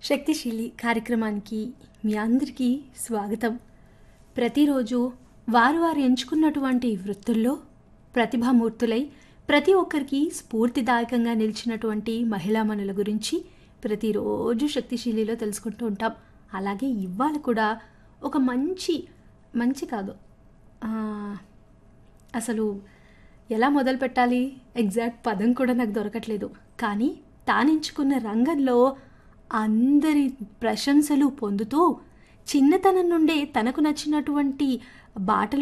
శక్తిశీలి కార్యక్రమానికి మీ అందరికీ స్వాగతం ప్రతిరోజు వారు వారు ఎంచుకున్నటువంటి వృత్తుల్లో ప్రతిభామూర్తులై ప్రతి ఒక్కరికి స్ఫూర్తిదాయకంగా నిలిచినటువంటి మహిళామణుల గురించి ప్రతిరోజు శక్తిశీలిలో తెలుసుకుంటూ ఉంటాం అలాగే ఇవాళ కూడా ఒక మంచి మంచి కాదు ఆ, అసలు ఎలా మొదలు పెట్టాలి ఎగ్జాక్ట్ పదం కూడా నాకు దొరకట్లేదు కానీ తానెంచుకున్న రంగంలో అందరి ప్రశంసలు పొందుతూ చిన్నతనం నుండే తనకు నచ్చినటువంటి బాటలు